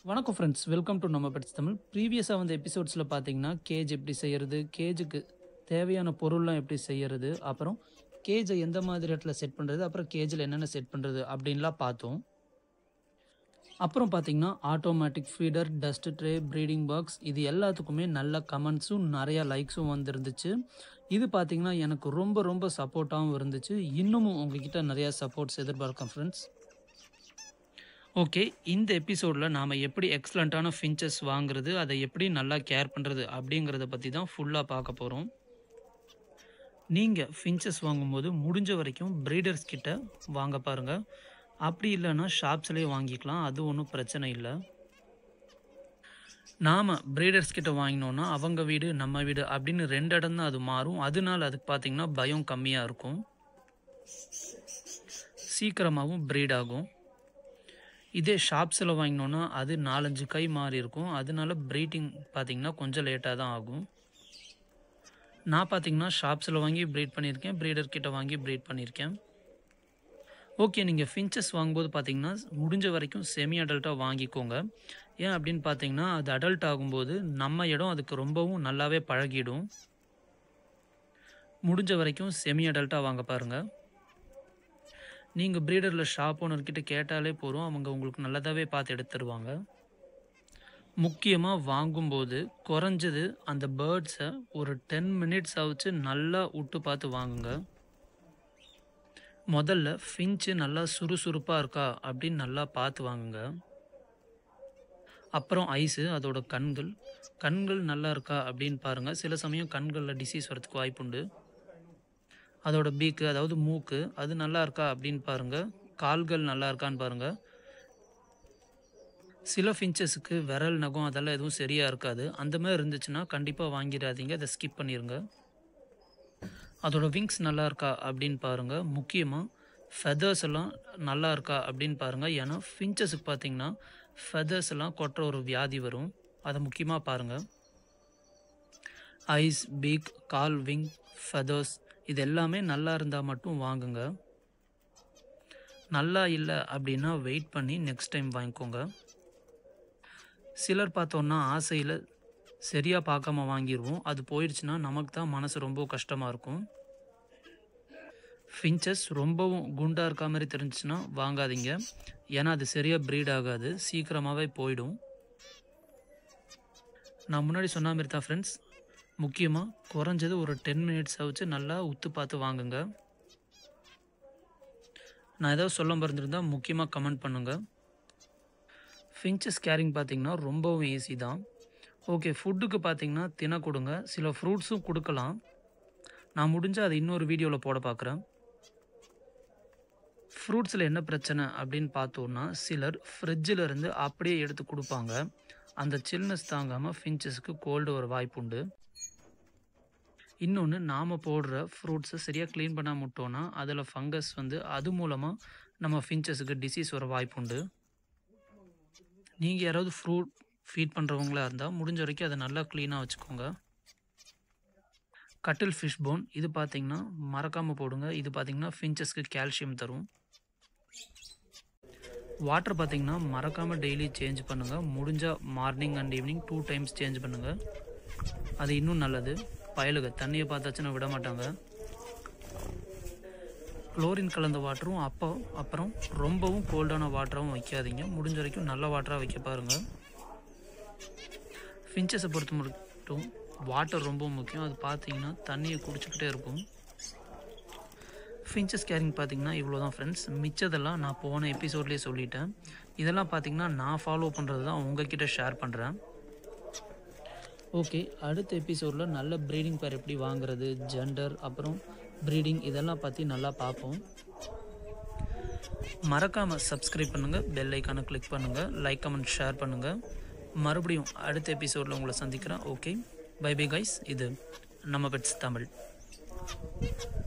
வணக்கம் friends welcome to நம்ம pets Tamil ப்ரீவியஸாக வந்த எபிசோட்ஸில் பார்த்தீங்கன்னா கேஜ் எப்படி செய்யறது கேஜுக்கு தேவையான பொருள்லாம் எப்படி செய்யறது அப்புறம் கேஜை எந்த மாதிரி இடத்துல செட் பண்ணுறது அப்புறம் கேஜில் என்னென்ன செட் பண்ணுறது அப்படின்லாம் பார்த்தோம் அப்புறம் பார்த்தீங்கன்னா automatic feeder dust tray breeding box இது எல்லாத்துக்குமே நல்ல கமெண்ட்ஸும் நிறையா லைக்ஸும் வந்துருந்துச்சு இது பார்த்தீங்கன்னா எனக்கு ரொம்ப ரொம்ப சப்போர்ட்டாகவும் இருந்துச்சு இன்னமும் உங்ககிட்ட நிறையா சப்போர்ட்ஸ் எதிர்பார்க்கேன் ஃப்ரெண்ட்ஸ் ஓகே இந்த எபிசோடில் நாம் எப்படி எக்ஸலண்ட்டான ஃபின்ச்சஸ் வாங்குறது அதை எப்படி நல்லா கேர் பண்ணுறது அப்படிங்கிறத பற்றி தான் ஃபுல்லாக பார்க்க போகிறோம் நீங்கள் ஃபின்ச்சஸ் வாங்கும்போது முடிஞ்ச வரைக்கும் ப்ரீடர்ஸ் கிட்ட வாங்க பாருங்கள் அப்படி இல்லைன்னா ஷாப்ஸ்லேயே வாங்கிக்கலாம் அது ஒன்றும் பிரச்சனை இல்லை நாம் ப்ரீடர்ஸ் கிட்ட வாங்கினோன்னா அவங்க வீடு நம்ம வீடு அப்படின்னு ரெண்டு இடம் தான் அது மாறும் அதனால அதுக்கு பார்த்திங்கன்னா பயம் கம்மியாக இருக்கும் சீக்கிரமாகவும் ப்ரீட் ஆகும் இதே ஷாப்ஸில் வாங்கினோன்னா அது நாலஞ்சு கை மாறி இருக்கும் அதனால ப்ரீட்டிங் பார்த்திங்கன்னா கொஞ்சம் லேட்டாக தான் ஆகும் நான் பார்த்திங்கன்னா ஷாப்ஸில் வாங்கி ப்ரீட் பண்ணியிருக்கேன் ப்ரீடர் கிட்ட வாங்கி ப்ரீட் பண்ணியிருக்கேன் ஓகே நீங்கள் ஃபின்ச்சஸ் வாங்கும்போது பார்த்தீங்கன்னா முடிஞ்ச வரைக்கும் செமி அடல்ட்டாக வாங்கிக்கோங்க ஏன் அப்படின்னு பார்த்தீங்கன்னா அது அடல்ட் ஆகும்போது நம்ம இடம் அதுக்கு ரொம்பவும் நல்லாவே பழகிடும் முடிஞ்ச வரைக்கும் செமி அடல்ட்டாக வாங்க பாருங்கள் நீங்கள் ப்ரீடரில் ஷாப் ஓனர்கிட்ட கேட்டாலே போகிறோம் அவங்க உங்களுக்கு நல்லதாகவே பார்த்து எடுத்து தருவாங்க முக்கியமாக வாங்கும்போது குறைஞ்சது அந்த பேர்ட்ஸை ஒரு டென் மினிட்ஸ் ஆச்சு நல்லா விட்டு பார்த்து வாங்குங்க முதல்ல ஃபின்ச்சு நல்லா சுறுசுறுப்பாக இருக்கா அப்படின்னு நல்லா பார்த்து வாங்குங்க அப்புறம் ஐஸு அதோட கண்கள் கண்கள் நல்லா இருக்கா அப்படின்னு பாருங்கள் சில சமயம் கண்களில் டிசீஸ் வரதுக்கு வாய்ப்புண்டு அதோட பீக்கு அதாவது மூக்கு அது நல்லா இருக்கா அப்படின்னு பாருங்கள் கால்கள் நல்லா இருக்கான்னு பாருங்கள் சில ஃபின்ச்சஸுக்கு விரல் நகம் அதெல்லாம் எதுவும் சரியாக இருக்காது அந்த மாதிரி இருந்துச்சுன்னா கண்டிப்பாக வாங்கிடாதீங்க அதை ஸ்கிப் பண்ணிடுங்க அதோட விங்ஸ் நல்லா இருக்கா அப்படின்னு பாருங்கள் முக்கியமாக ஃபெதர்ஸ் எல்லாம் நல்லா இருக்கா அப்படின்னு பாருங்கள் ஏன்னா ஃபின்ச்சஸுக்கு பார்த்தீங்கன்னா ஃபெதர்ஸ் எல்லாம் கொட்டுற ஒரு வியாதி வரும் அதை முக்கியமாக பாருங்கள் ஐஸ் பீக் கால் விங் ஃபெதர்ஸ் இது எல்லாமே நல்லா இருந்தால் மட்டும் வாங்குங்க நல்லா இல்லை அப்படின்னா வெயிட் பண்ணி நெக்ஸ்ட் டைம் வாங்கிக்கோங்க சிலர் பார்த்தோன்னா ஆசையில் சரியாக பார்க்காம வாங்கிடுவோம் அது போயிடுச்சுன்னா நமக்கு தான் மனசு ரொம்ப கஷ்டமாக இருக்கும் ஃபின்ச்சஸ் ரொம்பவும் குண்டாக இருக்க மாதிரி தெரிஞ்சுச்சுன்னா வாங்காதீங்க ஏன்னா அது சரியாக ப்ரீட் ஆகாது சீக்கிரமாகவே போயிடும் நான் முன்னாடி சொன்ன மாதிரி தான் ஃப்ரெண்ட்ஸ் முக்கியமாக குறைஞ்சது ஒரு டென் மினிட்ஸ் வச்சு நல்லா உத்து பார்த்து வாங்குங்க நான் ஏதாவது சொல்ல மறந்துருந்தால் முக்கியமாக கமெண்ட் பண்ணுங்கள் ஃபின்ச்சஸ் கேரிங் பார்த்திங்கன்னா ரொம்பவும் ஈஸி தான் ஓகே ஃபுட்டுக்கு பார்த்தீங்கன்னா தின கொடுங்க சில ஃப்ரூட்ஸும் கொடுக்கலாம் நான் முடிஞ்சால் அதை இன்னொரு வீடியோவில் போட பார்க்குறேன் ஃப்ரூட்ஸில் என்ன பிரச்சனை அப்படின்னு பார்த்தோன்னா சிலர் ஃப்ரிட்ஜில் இருந்து அப்படியே எடுத்து கொடுப்பாங்க அந்த சில்னஸ் தாங்காமல் ஃபின்ச்சஸ்க்கு கோல்டு வர வாய்ப்பு உண்டு இன்னொன்று நாம் போடுற ஃப்ரூட்ஸை சரியாக க்ளீன் பண்ணாம விட்டோன்னா அதில் ஃபங்கஸ் வந்து அது மூலமாக நம்ம ஃபின்ச்சஸுக்கு டிசீஸ் வர வாய்ப்பு உண்டு நீங்கள் யாராவது ஃப்ரூட் ஃபீட் பண்ணுறவங்களா இருந்தால் முடிஞ்ச வரைக்கும் அதை நல்லா க்ளீனாக வச்சுக்கோங்க கட்டில் ஃபிஷ் போன் இது பார்த்தீங்கன்னா மறக்காமல் போடுங்க இது பார்த்தீங்கன்னா ஃபின்ச்சஸ்க்கு கால்சியம் தரும் வாட்டர் பார்த்தீங்கன்னா மறக்காமல் டெய்லி சேஞ்ச் பண்ணுங்கள் முடிஞ்சால் morning and evening two times change பண்ணுங்கள் அது இன்னும் நல்லது பயலுக தண்ணியை பார்த்தாச்சுன்னா விட மாட்டாங்க குளோரின் கலந்த வாட்டரும் அப்போ அப்புறம் ரொம்பவும் கோல்டான வாட்டராகவும் வைக்காதீங்க முடிஞ்ச வரைக்கும் நல்ல வாட்டராக வைக்க பாருங்கள் ஃபின்ச்சஸை பொறுத்த மட்டும் வாட்டர் ரொம்ப முக்கியம் அது பார்த்தீங்கன்னா தண்ணியை குடிச்சிக்கிட்டே இருக்கும் ஃபின்ச்சஸ் கேரிங் பார்த்தீங்கன்னா இவ்வளோ தான் ஃப்ரெண்ட்ஸ் மிச்சதெல்லாம் நான் போன எபிசோட்லேயே சொல்லிட்டேன் இதெல்லாம் பார்த்தீங்கன்னா நான் ஃபாலோ பண்ணுறது தான் உங்ககிட்ட ஷேர் பண்ணுறேன் ஓகே அடுத்த எபிசோடில் நல்ல ப்ரீடிங் பேர் எப்படி வாங்குறது ஜெண்டர் அப்புறம் ப்ரீடிங் இதெல்லாம் பற்றி நல்லா பார்ப்போம் மறக்காமல் சப்ஸ்கிரைப் பண்ணுங்கள் பெல் ஐக்கானை கிளிக் பண்ணுங்கள் லைக் கமெண்ட் ஷேர் பண்ணுங்கள் மறுபடியும் அடுத்த எபிசோடில் உங்களை சந்திக்கிறேன் ஓகே பை பை கைஸ் இது நம்ம பெட்ஸ் தமிழ்